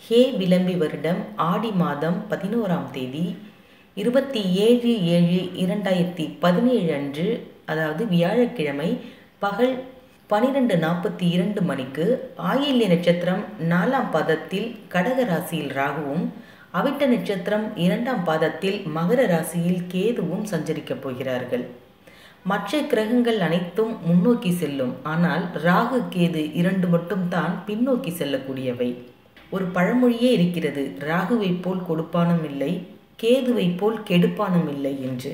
ஹே விளம்பி வருடம் ஆடி மாதம் பதினோராம் தேதி இருபத்தி ஏழு ஏழு இரண்டாயிரத்தி பதினேழு அன்று அதாவது வியாழக்கிழமை பகல் பனிரெண்டு நாற்பத்தி இரண்டு மணிக்கு ஆயில்ய நட்சத்திரம் நாலாம் பாதத்தில் கடக ராசியில் ராகுவும் அவிட்ட நட்சத்திரம் இரண்டாம் பாதத்தில் மகர ராசியில் கேதுவும் சஞ்சரிக்கப் போகிறார்கள் மற்ற கிரகங்கள் அனைத்தும் முன்னோக்கி செல்லும் ஆனால் ராகு கேது இரண்டு மட்டும்தான் பின்னோக்கி செல்லக்கூடியவை ஒரு பழமொழியே இருக்கிறது ராகுவை போல் கொடுப்பானும் இல்லை கேதுவை போல் கெடுப்பானும் இல்லை என்று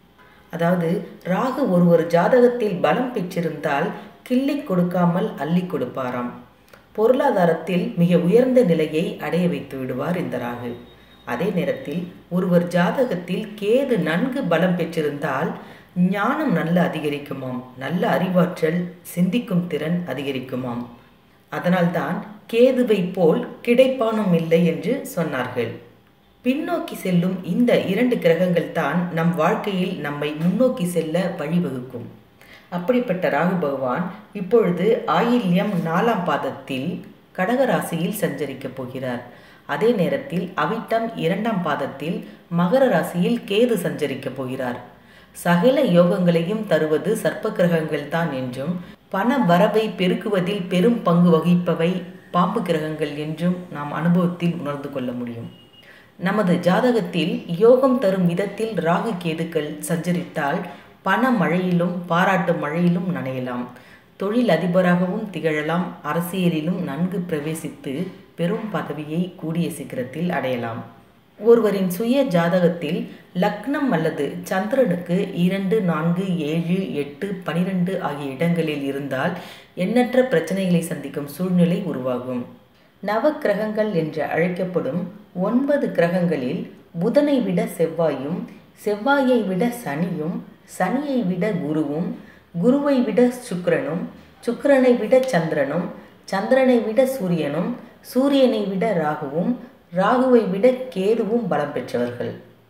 அதாவது ராகு ஒருவர் ஜாதகத்தில் பலம் பெற்றிருந்தால் கிள்ளி கொடுக்காமல் அள்ளி கொடுப்பாராம் பொருளாதாரத்தில் மிக உயர்ந்த நிலையை அடைய வைத்து விடுவார் இந்த ராகு அதே நேரத்தில் ஒருவர் ஜாதகத்தில் கேது நன்கு பலம் பெற்றிருந்தால் ஞானம் நல்ல அதிகரிக்குமாம் நல்ல அறிவாற்றல் சிந்திக்கும் திறன் அதிகரிக்குமாம் அதனால்தான் கேதுவை போல் கிடைப்பானும் இல்லை என்று சொன்னார்கள் பின்னோக்கி செல்லும் இந்த இரண்டு கிரகங்கள் தான் நம் வாழ்க்கையில் நம்மை முன்னோக்கி செல்ல வழிவகுக்கும் அப்படிப்பட்ட ராகு பகவான் இப்பொழுது ஆயில்யம் நாலாம் பாதத்தில் கடகராசியில் சஞ்சரிக்கப் போகிறார் அதே நேரத்தில் அவிட்டம் இரண்டாம் பாதத்தில் மகர ராசியில் கேது சஞ்சரிக்கப் போகிறார் சகல யோகங்களையும் தருவது சர்ப்ப கிரகங்கள் தான் என்றும் பண வரவை பெருக்குவதில் பெரும் பங்கு வகிப்பவை பாம்பு கிரகங்கள் என்றும் நாம் அனுபவத்தில் உணர்ந்து கொள்ள முடியும் நமது ஜாதகத்தில் யோகம் தரும் விதத்தில் ராகு கேதுக்கள் சஞ்சரித்தால் பண மழையிலும் பாராட்டு மழையிலும் நனையலாம் தொழில் அதிபராகவும் திகழலாம் அரசியலிலும் நன்கு பிரவேசித்து பெரும் பதவியை கூடிய சீக்கிரத்தில் அடையலாம் ஒருவரின் சுய ஜாதகத்தில் லக்னம் அல்லது சந்திரனுக்கு இரண்டு நான்கு ஏழு எட்டு பனிரெண்டு ஆகிய இடங்களில் இருந்தால் எண்ணற்ற பிரச்சனைகளை சந்திக்கும் சூழ்நிலை உருவாகும் நவ கிரகங்கள் என்று அழைக்கப்படும் ஒன்பது கிரகங்களில் புதனை விட செவ்வாயும் செவ்வாயை விட சனியும் சனியை விட குருவும் குருவை விட சுக்கிரனும் சுக்கிரனை விட சந்திரனும் சந்திரனை விட சூரியனும் சூரியனை விட ராகுவும் ராகுவை விட கேதுவும் பலம் பெற்றவர்கள்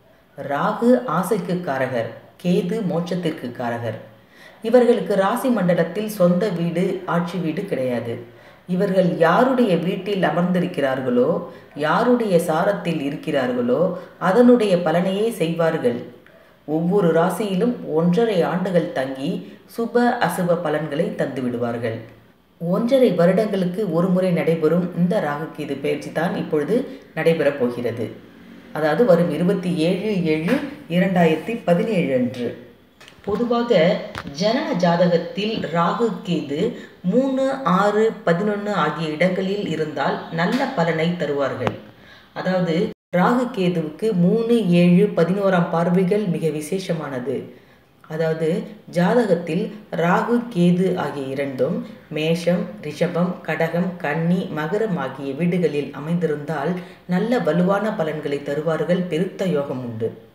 ராகு ஆசைக்கு காரகர் கேது மோட்சத்திற்கு காரகர் இவர்களுக்கு ராசி மண்டலத்தில் சொந்த வீடு ஆட்சி வீடு கிடையாது இவர்கள் யாருடைய வீட்டில் அமர்ந்திருக்கிறார்களோ யாருடைய சாரத்தில் இருக்கிறார்களோ அதனுடைய பலனையே செய்வார்கள் ஒவ்வொரு ராசியிலும் ஒன்றரை ஆண்டுகள் தங்கி சுப அசுப பலன்களை தந்து விடுவார்கள் ஒன்றரை வருடங்களுக்கு ஒரு முறை நடைபெறும் இந்த ராகுகேது பயிற்சி தான் இப்பொழுது நடைபெறப் போகிறது அதாவது வரும் இருபத்தி ஏழு ஏழு இரண்டாயிரத்தி பதினேழு அன்று பொதுவாக ஜனன ஜாதகத்தில் ராகு கேது மூணு ஆறு பதினொன்று ஆகிய இடங்களில் இருந்தால் நல்ல பலனை தருவார்கள் அதாவது ராகு கேதுவுக்கு மூணு ஏழு பதினோராம் பார்வைகள் மிக விசேஷமானது அதாவது ஜாதகத்தில் ராகு கேது ஆகிய இரண்டும் மேஷம் ரிஷபம் கடகம் கன்னி மகரம் ஆகிய வீடுகளில் அமைந்திருந்தால் நல்ல வலுவான பலன்களை தருவார்கள் பெருத்த யோகம் உண்டு